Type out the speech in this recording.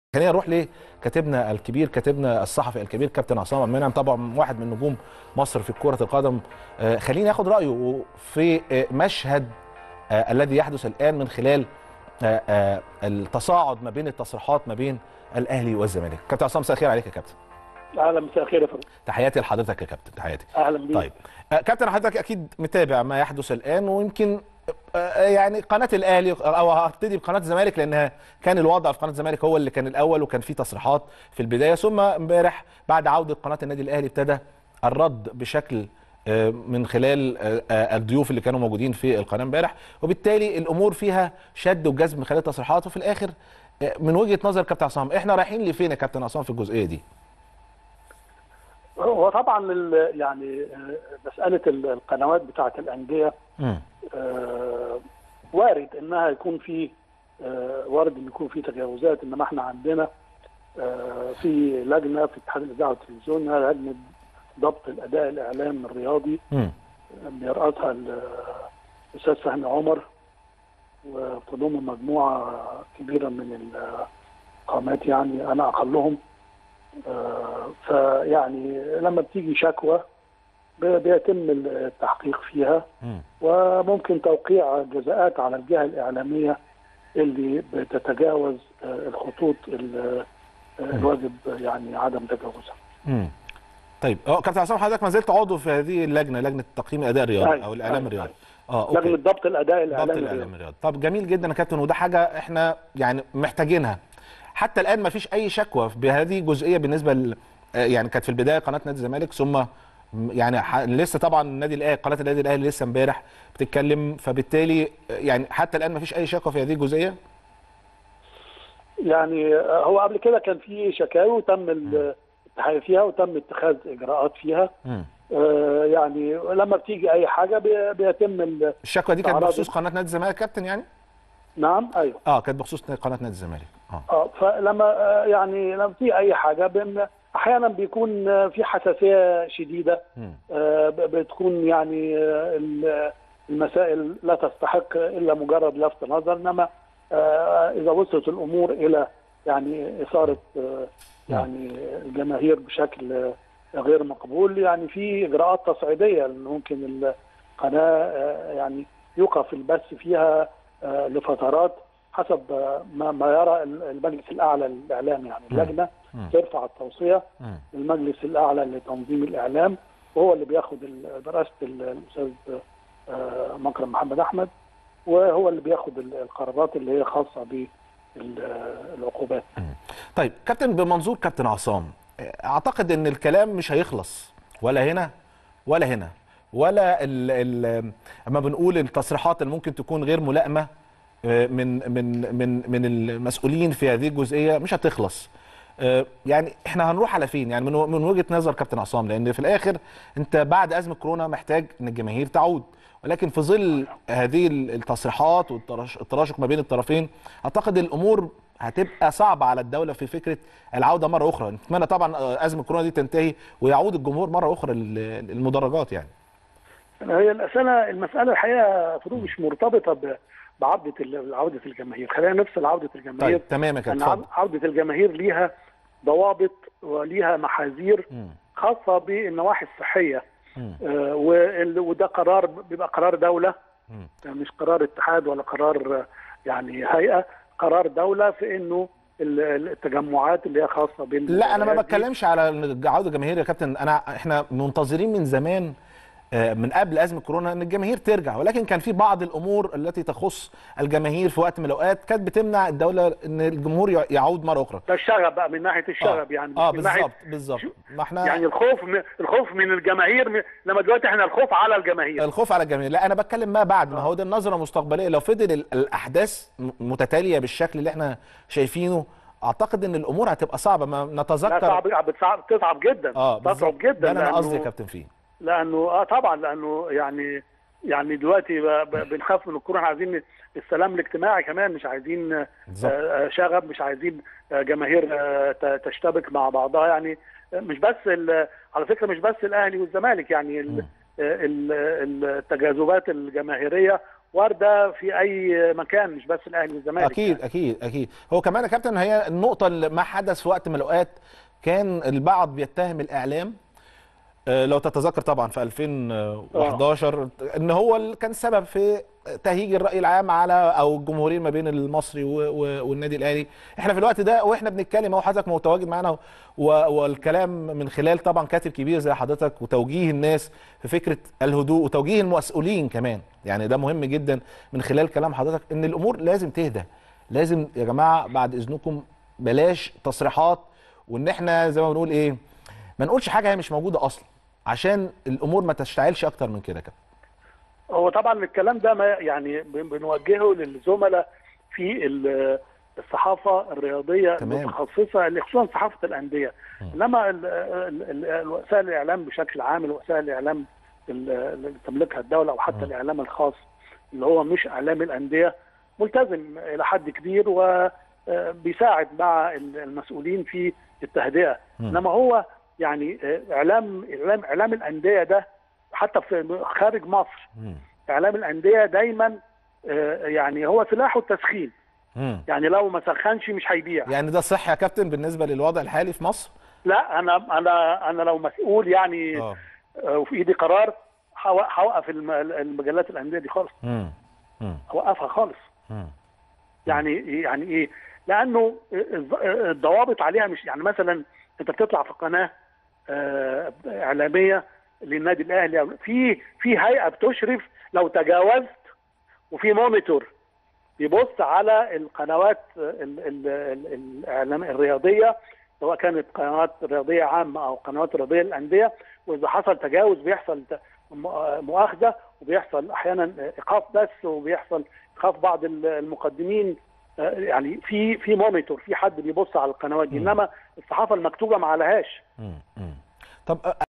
خلينا نروح لكاتبنا الكبير كاتبنا الصحفي الكبير كابتن عصام عبد المنعم طبعا واحد من نجوم مصر في كرة القدم آه، خلينا ناخد رأيه في آه، مشهد آه، الذي يحدث الآن من خلال آه، آه، التصاعد ما بين التصريحات ما بين الأهلي والزمالك كابتن عصام مساء الخير عليك يا كابتن اهلا مساء الخير يا فندم تحياتي لحضرتك يا كابتن تحياتي اهلا بيك طيب آه، كابتن حضرتك اكيد متابع ما يحدث الان ويمكن آه، يعني قناه الاهلي او هبتدي بقناه الزمالك لانها كان الوضع في قناه الزمالك هو اللي كان الاول وكان في تصريحات في البدايه ثم امبارح بعد عوده قناه النادي الاهلي ابتدى الرد بشكل آه، من خلال آه، آه، الضيوف اللي كانوا موجودين في القناه امبارح وبالتالي الامور فيها شد وجذب من خلال التصريحات وفي الاخر آه، من وجهه نظر كابتن عصام احنا رايحين لفين يا كابتن عصام في الجزئيه دي؟ هو طبعا ال- يعني آه، مساله ال- القنوات بتاعه الانديه مم. آه، وارد انها يكون في آه، وارد ان يكون في تجاوزات انما احنا عندنا آه، في لجنه في اتحاد الاذاعه والتلفزيون إنها لجنه ضبط الاداء الاعلامي الرياضي مم. بيرأسها ال- الاستاذ فهمي عمر وتضم مجموعه كبيره من القامات يعني انا اقلهم آه، فيعني لما بتيجي شكوى بي- بيتم التحقيق فيها مم. وممكن توقيع جزاءات على الجهه الاعلاميه اللي بتتجاوز آه، الخطوط ال- آه، الواجب يعني عدم تجاوزها. مم. طيب اه كابتن عصام حضرتك ما زلت عضو في هذه اللجنه لجنه تقييم الاداء الرياضي أيوة، او الاعلام أيوة، الرياضي أيوة. اه اوكي لجنه ضبط الاداء ضبط الاعلامي الاعلام الرياضي. الرياضي طب جميل جدا يا كابتن وده حاجه احنا يعني محتاجينها حتى الان ما فيش اي شكوى بهذه الجزئيه بالنسبه ل آه، يعني كانت في البدايه قناه نادي الزمالك ثم م- يعني ح- لسه طبعا النادي الاهلي قناه النادي الاهلي لسه امبارح بتتكلم فبالتالي آه، يعني حتى الان ما فيش اي شكوى في هذه الجزئيه يعني آه، هو قبل كده كان في شكاوي وتم ال- التحقيق فيها وتم اتخاذ اجراءات فيها مم. آه، يعني لما بتيجي اي حاجه بي- بيتم ال- الشكوى دي كانت تعرض- بخصوص قناه نادي الزمالك يا كابتن يعني نعم ايوه اه كانت بخصوص قناه نادي الزمالك اه اه فلما آه، يعني لما في اي حاجه بن احيانا بيكون آه، في حساسيه شديده مم. آه، ب- بتكون يعني آه، ال- المسائل لا تستحق الا مجرد لفت نظر انما آه، اذا وصلت الامور الى يعني اثاره آه، يعني الجماهير بشكل آه، غير مقبول يعني في اجراءات تصعيديه لأن ممكن القناه آه، يعني يوقف البث فيها آه، لفترات حسب آه، ما ما يرى المجلس الاعلى للاعلام يعني مم. اللجنه مم. ترفع التوصيه مم. المجلس الاعلى لتنظيم الاعلام وهو اللي بياخد ال- برئاسه ال- الاستاذ آه، مكرم محمد احمد وهو اللي بياخد ال- القرارات اللي هي خاصه بالعقوبات طيب كابتن بمنظور كابتن عصام اعتقد ان الكلام مش هيخلص ولا هنا ولا هنا ولا ال ال اما بنقول التصريحات اللي ممكن تكون غير ملائمه آه، من من من من المسؤولين في هذه الجزئيه مش هتخلص آه، يعني احنا هنروح على فين يعني من و- من وجهه نظر كابتن عصام لان في الاخر انت بعد ازمه كورونا محتاج ان الجماهير تعود ولكن في ظل هذه التصريحات والتراشق ما بين الطرفين اعتقد الامور هتبقى صعبه على الدوله في فكره العوده مره اخرى نتمنى طبعا آه، ازمه كورونا دي تنتهي ويعود الجمهور مره اخرى لل- المدرجات يعني هي المساله المساله الحقيقه فروق مش مرتبطه ب- بعوده ال- عوده الجماهير خلينا نفصل عوده الجماهير طيب تمام يا كابتن ان اتفضل عوده الجماهير ليها ضوابط وليها محاذير مم. خاصه بالنواحي الصحيه مم. آه، وال- وده قرار بيبقى قرار دوله مم. يعني مش قرار اتحاد ولا قرار آه، يعني هيئه قرار دوله في انه ال- ال- التجمعات اللي هي خاصه بال لا انا ما بتكلمش على إن عوده الجماهير يا كابتن انا احنا منتظرين من زمان آه، من قبل ازمه كورونا ان الجماهير ترجع ولكن كان في بعض الامور التي تخص الجماهير في وقت من الاوقات كانت بتمنع الدوله ان الجمهور يع- يعود مره اخرى ده الشغب بقى من ناحيه الشغب اه, يعني آه من ناحيه بالظبط بالظبط ما احنا يعني الخوف من الخوف من الجماهير من لما دلوقتي احنا الخوف على الجماهير الخوف على الجميع لا انا بتكلم ما بعد ما هو ده النظره المستقبليه لو فضل ال- الاحداث م- متتاليه بالشكل اللي احنا شايفينه اعتقد ان الامور هتبقى صعبه ما لا نتذكر صعب بتصعب تصعب جدا اه تصعب بالظبط جدا ده اللي انا لأنه- قصدي يا كابتن فيه لانه اه طبعا لانه يعني يعني دلوقتي ب- ب- بنخاف من الكورونا عايزين السلام الاجتماعي كمان مش عايزين آه، بالظبط آه، شغب مش عايزين آه، جماهير آه، ت- تشتبك مع بعضها يعني آه، مش بس ال- على فكره مش بس الاهلي والزمالك يعني ال- مم. ال- ال- التجاذبات الجماهيريه وارده في اي مكان مش بس الاهلي والزمالك اكيد يعني. اكيد اكيد هو كمان يا كابتن هي النقطه اللي ما حدث في وقت من الاوقات كان البعض بيتهم الاعلام آه، لو تتذكر طبعا في 2011 ان هو اللي كان سبب في تهيج الراي العام على او الجمهورين ما بين المصري و- و- والنادي الاهلي احنا في الوقت ده واحنا بنتكلم اهو حضرتك متواجد معانا و- والكلام من خلال طبعا كاتب كبير زي حضرتك وتوجيه الناس في فكره الهدوء وتوجيه المسؤولين كمان يعني ده مهم جدا من خلال كلام حضرتك ان الامور لازم تهدى لازم يا جماعه بعد اذنكم بلاش تصريحات وان احنا زي ما بنقول ايه ما نقولش حاجه هي مش موجوده اصلا عشان الامور ما تشتعلش اكتر من كده كده هو طبعا الكلام ده ما يعني بن- بنوجهه للزملاء في ال- الصحافه الرياضيه تمام. المتخصصه اللي خصوصا صحافه الانديه انما ال- ال- ال- وسائل الاعلام بشكل عام وسائل الاعلام ال- اللي تملكها الدوله او حتى الاعلام الخاص اللي هو مش اعلام الانديه ملتزم الى حد كبير وبيساعد مع ال- المسؤولين في التهدئه انما هو يعني آه، اعلام اعلام اعلام الانديه ده حتى في خارج مصر اعلام الانديه دايما آه، يعني هو سلاحه التسخين مم. يعني لو ما سخنش مش هيبيع يعني ده صح يا كابتن بالنسبه للوضع الحالي في مصر لا انا انا انا لو مسؤول يعني اه آه، وفي ايدي قرار هو- هوقف الم- المجلات الانديه دي خالص مم. مم. هوقفها خالص مم. يعني يعني ايه لانه الض- الضوابط عليها مش يعني مثلا انت بتطلع في قناه آه، اعلاميه للنادي الاهلي أو- في في هيئه بتشرف لو تجاوزت وفي مونيتور بيبص على القنوات ال- ال- ال- الاعلام الرياضيه سواء كانت قنوات رياضيه عامه او قنوات رياضيه للانديه واذا حصل تجاوز بيحصل ت- م- مؤاخذه وبيحصل احيانا ايقاف بس وبيحصل ايقاف بعض ال- المقدمين آه، يعني في في مونيتور في حد بيبص على القنوات دي انما الصحافه المكتوبه ما عليهاش مم. مم. طب